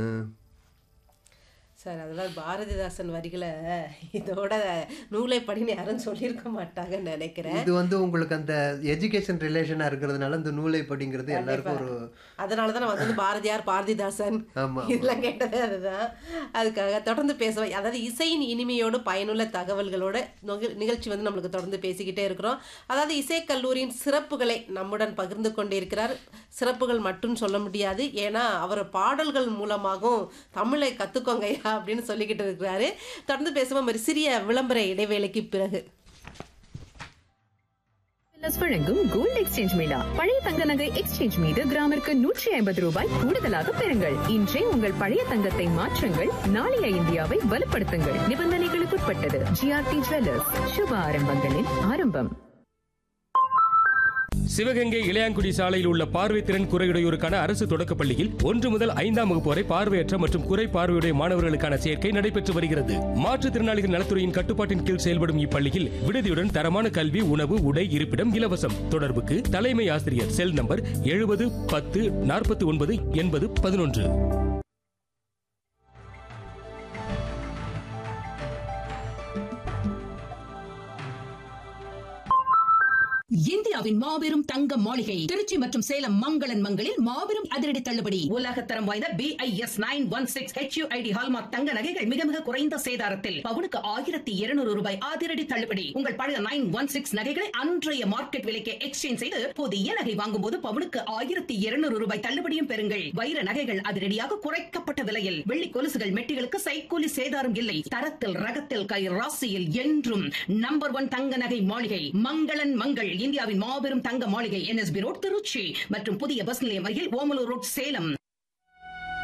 sir அதெல்லாம் பாரதிதாசன் வரிகளை இதோட நூலை படின்னு யாரும் சொல்லியிருக்க மாட்டாங்கன்னு நினைக்கிறேன் இது வந்து உங்களுக்கு அந்த எஜுகேஷன் ரிலேஷனா இருக்கிறதுனால இந்த நூலை படிங்கிறது எல்லாருக்கும் ஒரு அதனால தான் நான் வந்து பாரதியார் பாரதிதாசன் ஆமா இதெல்லாம் கேட்டது அதுதான் அதுக்காக தொடர்ந்து பேசுவோம் அதாவது இசையின் இனிமையோடு பயனுள்ள தகவல்களோட நொக- நிகழ்ச்சி வந்து நம்மளுக்கு தொடர்ந்து பேசிக்கிட்டே இருக்கிறோம் அதாவது இசைக் கல்லூரியின் சிறப்புகளை நம்முடன் பகிர்ந்து கொண்டிருக்கிறார் சிறப்புகள் மட்டும் சொல்ல முடியாது ஏன்னா அவர் பாடல்கள் மூலமாகவும் தமிழை கற்றுக்கோங்கய்யா அப்படின்னு சொல்லிக்கிட்டு இருக்கிறாரு தொடர்ந்து பேசுவோம் ஒரு சிறிய விளம்பர இடைவேளைக்கு பிறகு பிளஸ் வழங்கும் கோல்ட் எக்ஸ்சேஞ்ச் மேளா பழைய தங்க நகை எக்ஸ்சேஞ்ச் மீது கிராமிற்கு நூற்றி ஐம்பது ரூபாய் கூடுதலாக பெறுங்கள் இன்றே உங்கள் பழைய தங்கத்தை மாற்றுங்கள் நாளைய இந்தியாவை வலுப்படுத்துங்கள் நிபந்தனைகளுக்குட்பட்டது ஜிஆர்டி ஜுவல்லர்ஸ் சுப ஆரம்பங்களின் ஆரம்பம் சிவகங்கை இளையாங்குடி சாலையில் உள்ள பார்வைத்திறன் குறையுடையோருக்கான அரசு தொடக்கப் பள்ளியில் ஒன்று முதல் ஐந்தாம் வகுப்பு வரை பார்வையற்ற மற்றும் குறை பார்வையுடைய மாணவர்களுக்கான சேர்க்கை நடைபெற்று வருகிறது மாற்றுத்திறனாளிகள் நலத்துறையின் கட்டுப்பாட்டின் கீழ் செயல்படும் இப்பள்ளியில் விடுதியுடன் தரமான கல்வி உணவு உடை இருப்பிடம் இலவசம் தொடர்புக்கு தலைமை ஆசிரியர் செல் நம்பர் எழுபது பத்து நாற்பத்தி ஒன்பது எண்பது பதினொன்று இந்தியாவின் மாபெரும் தங்க மாளிகை திருச்சி மற்றும் சேலம் மங்களன் மங்களில் மாபெரும் அதிரடி தள்ளுபடி உலகத்தரம் வாய்ந்த B I S nine one six HUID hallmark தங்க நகைகள் மிக மிக குறைந்த சேதாரத்தில் பவுனுக்கு ஆயிரத்தி இருநூறு ரூபாய் அதிரடி தள்ளுபடி உங்கள் பழைய நைன் ஒன் சிக்ஸ் நகைகளை அன்றைய மார்க்கெட் விலைக்கு எக்ஸ்சேஞ்ச் செய்து புதிய நகை வாங்கும் போது பவுனுக்கு ஆயிரத்தி இருநூறு ரூபாய் தள்ளுபடியும் பெறுங்கள் வைர நகைகள் அதிரடியாக குறைக்கப்பட்ட விலையில் வெள்ளி கொலுசுகள் மெட்டிகளுக்கு சைக்கூலி சேதாரம் இல்லை தரத்தில் ரகத்தில் கை ராசியில் என்றும் நம்பர் ஒன் தங்க நகை மாளிகை மங்களன் மங்கள் இந்தியாவின் மாபெரும் தங்க மாளிகை என்எஸ்பி ரோட் திருச்சி மற்றும் புதிய பஸ் நிலையம் அருகில் ஓமலூர் ரோட் சேலம்